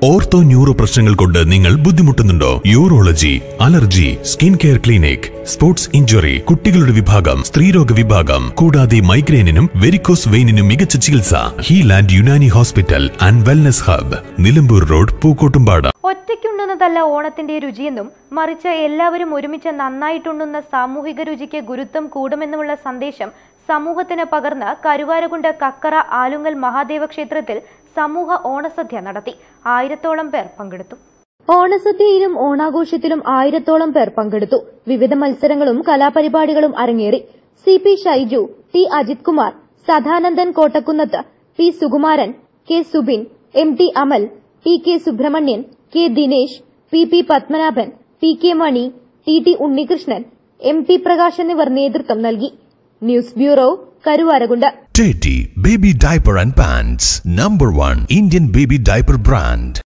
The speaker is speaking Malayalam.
ഓർത്തോ ന്യൂറോ പ്രശ്നങ്ങൾ കൊണ്ട് നിങ്ങൾ ബുദ്ധിമുട്ടുന്നുണ്ടോ urology allergy skin care clinic sports injury കുട്ടികളുടെ വിഭാഗം സ്ത്രീരോഗ വിഭാഗം കൂടാതെ മൈഗ്രെയിനിനും വെരിക്കോസ് വെയിനിനും മികച്ച ചികിത്സ Healand Unani hospital and wellness hub Nilambur road Pookkottumpadam ഒറ്റയ്ക്കുണ്ണുന്നതല്ല ഓണത്തിന്റെ രുചിയെന്നും മറിച്ച് എല്ലാവരും ഒരുമിച്ച് നന്നായിട്ടുണ്ണുന്ന സാമൂഹിക രുചിക്ക് ഗുരുത്വം കൂടുമെന്നുമുള്ള സന്ദേശം സമൂഹത്തിന് പകർന്ന് കരുവാരകുണ്ട് കക്കറ ആലുങ്ങൽ മഹാദേവ ക്ഷേത്രത്തിൽ സമൂഹ ഓണസദ്യ നടത്തി ആയിരത്തോളം പേർ പങ്കെടുത്തു ഓണസദ്യയിലും ഓണാഘോഷത്തിലും ആയിരത്തോളം പേർ പങ്കെടുത്തു വിവിധ മത്സരങ്ങളും കലാപരിപാടികളും അരങ്ങേറി C P Shaiju T Ajith Kumar Sadanandan Kottakkunnath P Sukumaran K Subin M T Amal T K Subramanian K Dinesh P P Padmanabhan P K Mani T T Unnikrishnan M P Prakash എന്നിവർ നേതൃത്വം നൽകി news bureau Karuvarakundu Teddy Baby Diaper and Pants, number one Indian baby diaper brand.